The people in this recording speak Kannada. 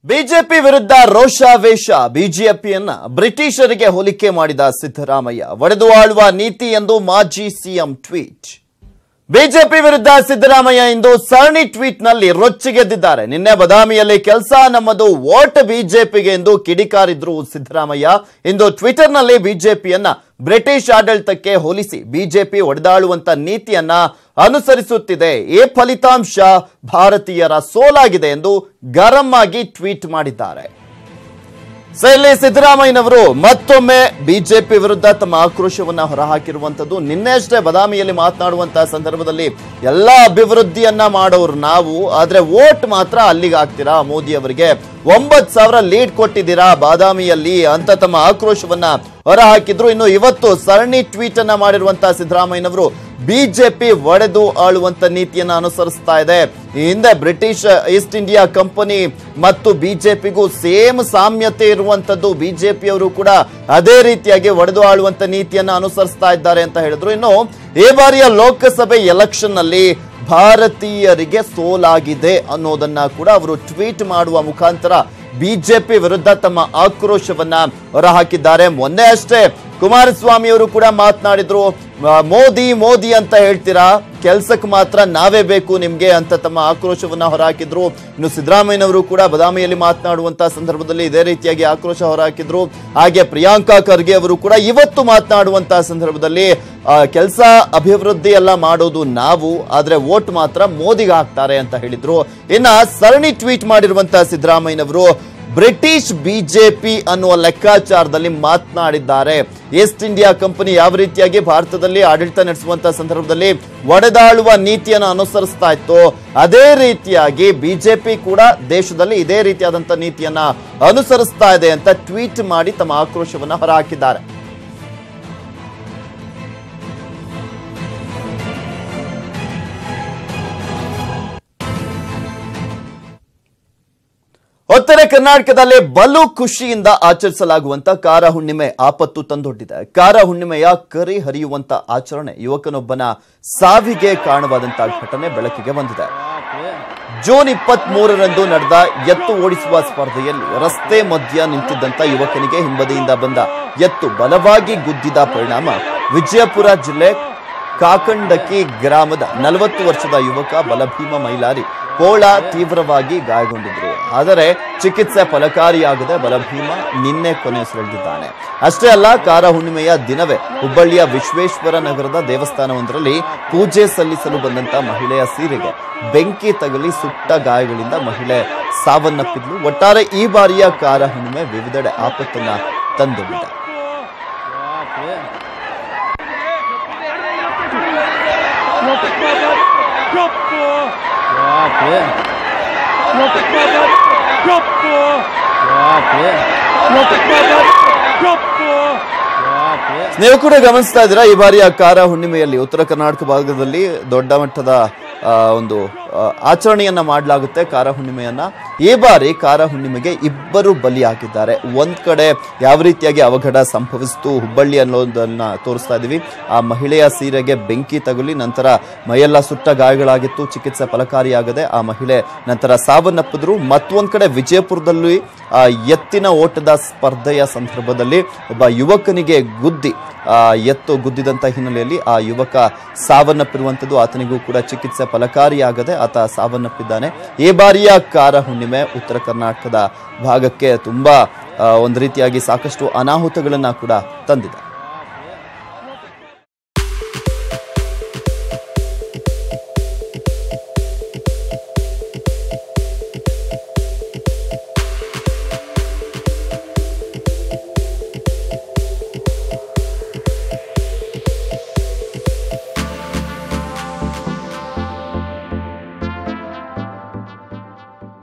ಬಿಜೆಪಿ ವಿರುದ್ಧ ರೋಷಾವೇಶ ಬಿಜೆಪಿಯನ್ನ ಬ್ರಿಟಿಷರಿಗೆ ಹೋಲಿಕೆ ಮಾಡಿದ ಸಿದ್ದರಾಮಯ್ಯ ಒಡೆದು ಆಳುವ ನೀತಿ ಎಂದು ಮಾಜಿ ಸಿಎಂ ಟ್ವೀಟ್ ಬಿಜೆಪಿ ವಿರುದ್ಧ ಸಿದ್ದರಾಮಯ್ಯ ಇಂದು ಸರಣಿ ಟ್ವೀಟ್ ನಲ್ಲಿ ರೊಚ್ಚಿಗೆದ್ದಿದ್ದಾರೆ ನಿನ್ನೆ ಬದಾಮಿಯಲ್ಲಿ ಕೆಲಸ ನಮ್ಮದು ವೋಟ್ ಬಿಜೆಪಿಗೆ ಎಂದು ಕಿಡಿಕಾರಿದ್ರು ಸಿದ್ದರಾಮಯ್ಯ ಇಂದು ಟ್ವಿಟರ್ ನಲ್ಲಿ ಬಿಜೆಪಿಯನ್ನ ಬ್ರಿಟಿಷ್ ಆಡಳಿತಕ್ಕೆ ಹೋಲಿಸಿ ಬಿಜೆಪಿ ಒಡೆದಾಳುವಂತ ನೀತಿಯನ್ನ ಅನುಸರಿಸುತ್ತಿದೆ ಈ ಫಲಿತಾಂಶ ಭಾರತೀಯರ ಸೋಲಾಗಿದೆ ಎಂದು ಗರಂ ಆಗಿ ಟ್ವೀಟ್ ಮಾಡಿದ್ದಾರೆ ಸೊ ಇಲ್ಲಿ ಸಿದ್ದರಾಮಯ್ಯನವರು ಮತ್ತೊಮ್ಮೆ ಬಿಜೆಪಿ ವಿರುದ್ಧ ತಮ್ಮ ಆಕ್ರೋಶವನ್ನ ಹೊರಹಾಕಿರುವಂತದ್ದು ನಿನ್ನೆ ಅಷ್ಟೇ ಬದಾಮಿಯಲ್ಲಿ ಮಾತನಾಡುವಂತಹ ಸಂದರ್ಭದಲ್ಲಿ ಎಲ್ಲಾ ಅಭಿವೃದ್ಧಿಯನ್ನ ಮಾಡೋರು ನಾವು ಆದ್ರೆ ವೋಟ್ ಮಾತ್ರ ಅಲ್ಲಿಗೆ ಹಾಕ್ತೀರಾ ಮೋದಿ ಅವರಿಗೆ ಒಂಬತ್ ಸಾವಿರ ಲೀಡ್ ಕೊಟ್ಟಿದ್ದೀರಾ ಬಾದಾಮಿಯಲ್ಲಿ ಅಂತ ತಮ್ಮ ಆಕ್ರೋಶವನ್ನ ಹೊರಹಾಕಿದ್ರು ಇನ್ನು ಇವತ್ತು ಸರಣಿ ಟ್ವೀಟ್ ಅನ್ನ ಮಾಡಿರುವಂತಹ ಸಿದ್ದರಾಮಯ್ಯನವರು ಬಿಜೆಪಿ ಒಡೆದು ಆಳುವಂತ ನೀತಿಯನ್ನ ಅನುಸರಿಸ್ತಾ ಇದೆ ಈ ಹಿಂದೆ ಬ್ರಿಟಿಷ್ ಈಸ್ಟ್ ಇಂಡಿಯಾ ಕಂಪನಿ ಮತ್ತು ಬಿಜೆಪಿಗೂ ಸೇಮ್ ಸಾಮ್ಯತೆ ಇರುವಂತದ್ದು ಬಿಜೆಪಿಯವರು ಕೂಡ ಅದೇ ರೀತಿಯಾಗಿ ಒಡೆದು ಆಳುವಂತ ನೀತಿಯನ್ನ ಅನುಸರಿಸ್ತಾ ಇದ್ದಾರೆ ಅಂತ ಹೇಳಿದ್ರು ಇನ್ನು ಈ ಬಾರಿಯ ಲೋಕಸಭೆ ಎಲೆಕ್ಷನ್ ನಲ್ಲಿ ಭಾರತೀಯರಿಗೆ ಸೋಲಾಗಿದೆ ಅನ್ನೋದನ್ನ ಕೂಡ ಅವರು ಟ್ವೀಟ್ ಮಾಡುವ ಮುಖಾಂತರ ಬಿಜೆಪಿ ವಿರುದ್ಧ ತಮ್ಮ ಆಕ್ರೋಶವನ್ನ ಹೊರಹಾಕಿದ್ದಾರೆ ಮೊನ್ನೆ ಅಷ್ಟೇ ಕುಮಾರಸ್ವಾಮಿ ಅವರು ಕೂಡ ಮಾತನಾಡಿದ್ರು ಆ, ಮೋದಿ ಮೋದಿ ಅಂತ ಹೇಳ್ತೀರಾ ಕೆಲ್ಸಕ್ಕೆ ಮಾತ್ರ ನಾವೇ ಬೇಕು ನಿಮ್ಗೆ ಅಂತ ತಮ್ಮ ಆಕ್ರೋಶವನ್ನ ಹೊರಹಾಕಿದ್ರು ಇನ್ನು ಸಿದ್ದರಾಮಯ್ಯನವರು ಕೂಡ ಬದಾಮಿಯಲ್ಲಿ ಮಾತನಾಡುವಂತಹ ಸಂದರ್ಭದಲ್ಲಿ ಇದೇ ರೀತಿಯಾಗಿ ಆಕ್ರೋಶ ಹೊರಹಾಕಿದ್ರು ಹಾಗೆ ಪ್ರಿಯಾಂಕಾ ಖರ್ಗೆ ಅವರು ಕೂಡ ಇವತ್ತು ಮಾತನಾಡುವಂತಹ ಸಂದರ್ಭದಲ್ಲಿ ಕೆಲಸ ಅಭಿವೃದ್ಧಿ ಎಲ್ಲ ಮಾಡೋದು ನಾವು ಆದ್ರೆ ವೋಟ್ ಮಾತ್ರ ಮೋದಿಗೆ ಹಾಕ್ತಾರೆ ಅಂತ ಹೇಳಿದ್ರು ಇನ್ನ ಸರಣಿ ಟ್ವೀಟ್ ಮಾಡಿರುವಂತಹ ಸಿದ್ದರಾಮಯ್ಯನವರು ಬ್ರಿಟಿಷ್ ಬಿಜೆಪಿ ಅನ್ನುವ ಲೆಕ್ಕಾಚಾರದಲ್ಲಿ ಮಾತನಾಡಿದ್ದಾರೆ ಈಸ್ಟ್ ಇಂಡಿಯಾ ಕಂಪನಿ ಯಾವ ರೀತಿಯಾಗಿ ಭಾರತದಲ್ಲಿ ಆಡಳಿತ ನಡೆಸುವಂತಹ ಸಂದರ್ಭದಲ್ಲಿ ಒಡೆದಾಳುವ ನೀತಿಯನ್ನು ಅನುಸರಿಸ್ತಾ ಇತ್ತು ಅದೇ ರೀತಿಯಾಗಿ ಬಿಜೆಪಿ ಕೂಡ ದೇಶದಲ್ಲಿ ಇದೇ ರೀತಿಯಾದಂತ ನೀತಿಯನ್ನ ಅನುಸರಿಸ್ತಾ ಇದೆ ಅಂತ ಟ್ವೀಟ್ ಮಾಡಿ ತಮ್ಮ ಆಕ್ರೋಶವನ್ನ ಹೊರಹಾಕಿದ್ದಾರೆ ಉತ್ತರ ಕರ್ನಾಟಕದಲ್ಲಿ ಬಲು ಖುಷಿಯಿಂದ ಆಚರಿಸಲಾಗುವಂತ ಕಾರ ಹುಣ್ಣಿಮೆ ಆಪತ್ತು ತಂದೊಡ್ಡಿದೆ ಕಾರ ಹುಣ್ಣಿಮೆಯ ಕರಿ ಹರಿಯುವಂತ ಆಚರಣೆ ಯುವಕನೊಬ್ಬನ ಸಾವಿಗೆ ಕಾರಣವಾದಂತಹ ಘಟನೆ ಬೆಳಕಿಗೆ ಬಂದಿದೆ ಜೂನ್ ಇಪ್ಪತ್ತ್ ಮೂರರಂದು ನಡೆದ ಎತ್ತು ಓಡಿಸುವ ಸ್ಪರ್ಧೆಯಲ್ಲಿ ರಸ್ತೆ ಮಧ್ಯ ನಿಂತಿದ್ದಂತ ಯುವಕನಿಗೆ ಹಿಂಬದಿಯಿಂದ ಬಂದ ಎತ್ತು ಬಲವಾಗಿ ಗುದ್ದಿದ ಪರಿಣಾಮ ವಿಜಯಪುರ ಜಿಲ್ಲೆ ಕಾಕಂಡಕಿ ಗ್ರಾಮದ ನಲವತ್ತು ವರ್ಷದ ಯುವಕ ಬಲಭೀಮ ಮೈಲಾರಿ ಕೋಳ ತೀವ್ರವಾಗಿ ಗಾಯಗೊಂಡಿದ್ರು ಆದರೆ ಚಿಕಿತ್ಸೆ ಫಲಕಾರಿಯಾಗದೆ ಬಲಭೀಮ ನಿನ್ನೆ ಕೊನೆಯುಸಿರೆಳೆದಿದ್ದಾನೆ ಅಷ್ಟೇ ಅಲ್ಲ ಕಾರ ಹುಣ್ಣಿಮೆಯ ದಿನವೇ ಹುಬ್ಬಳ್ಳಿಯ ವಿಶ್ವೇಶ್ವರ ನಗರದ ದೇವಸ್ಥಾನವೊಂದರಲ್ಲಿ ಪೂಜೆ ಸಲ್ಲಿಸಲು ಬಂದಂತ ಮಹಿಳೆಯ ಸೀರೆಗೆ ಬೆಂಕಿ ತಗಲಿ ಸುಟ್ಟ ಗಾಯಗಳಿಂದ ಮಹಿಳೆ ಸಾವನ್ನಪ್ಪಿದ್ಲು ಒಟ್ಟಾರೆ ಈ ಬಾರಿಯ ಕಾರ ಹುಣ್ಣಿಮೆ ವಿವಿಧೆಡೆ ಆಪತ್ತನ್ನ ತಂದೊಡ್ಡಿದೆ ನೀವು ಕೂಡ ಗಮನಿಸ್ತಾ ಇದ್ದೀರಾ ಈ ಬಾರಿಯ ಕಾರ ಹುಣ್ಣಿಮೆಯಲ್ಲಿ ಉತ್ತರ ಕರ್ನಾಟಕ ಭಾಗದಲ್ಲಿ ದೊಡ್ಡ ಮಟ್ಟದ ಆ, ಒಂದು ಆ, ಆಚರಣೆಯನ್ನ ಮಾಡಲಾಗುತ್ತೆ ಕಾರ ಹುಣ್ಣಿಮೆಯನ್ನ ಈ ಬಾರಿ ಕಾರ ಹುಣ್ಣಿಮೆಗೆ ಇಬ್ಬರು ಬಲಿಯಾಗಿದ್ದಾರೆ ಒಂದ್ ಕಡೆ ಯಾವ ರೀತಿಯಾಗಿ ಅವಘಡ ಸಂಭವಿಸಿತು ಹುಬ್ಬಳ್ಳಿ ಅನ್ನೋದನ್ನ ತೋರಿಸ್ತಾ ಇದೀವಿ ಆ ಮಹಿಳೆಯ ಸೀರೆಗೆ ಬೆಂಕಿ ತಗುಲಿ ನಂತರ ಮೈಯೆಲ್ಲ ಸುಟ್ಟ ಗಾಯಗಳಾಗಿತ್ತು ಚಿಕಿತ್ಸೆ ಫಲಕಾರಿಯಾಗದೆ ಆ ಮಹಿಳೆ ನಂತರ ಸಾವನ್ನಪ್ಪಿದ್ರು ಮತ್ತೊಂದ್ ಕಡೆ ವಿಜಯಪುರದಲ್ಲಿ ಆ ಎತ್ತಿನ ಓಟದ ಸ್ಪರ್ಧೆಯ ಸಂದರ್ಭದಲ್ಲಿ ಒಬ್ಬ ಯುವಕನಿಗೆ ಗುದ್ದಿ ಆ ಎತ್ತು ಗುದ್ದಿದಂತ ಹಿನ್ನೆಲೆಯಲ್ಲಿ ಆ ಯುವಕ ಸಾವನ್ನಪ್ಪಿರುವಂತದ್ದು ಆತನಿಗೂ ಕೂಡ ಚಿಕಿತ್ಸೆ ಫಲಕಾರಿಯಾಗದೆ ಆತ ಸಾವನ್ನಪ್ಪಿದ್ದಾನೆ ಈ ಬಾರಿಯ ಕಾರ ಹುಣ್ಣಿಮೆ ಉತ್ತರ ಕರ್ನಾಟಕದ ಭಾಗಕ್ಕೆ ತುಂಬಾ ಆ, ಒಂದು ರೀತಿಯಾಗಿ ಸಾಕಷ್ಟು ಅನಾಹುತಗಳನ್ನ ಕೂಡ ತಂದಿದೆ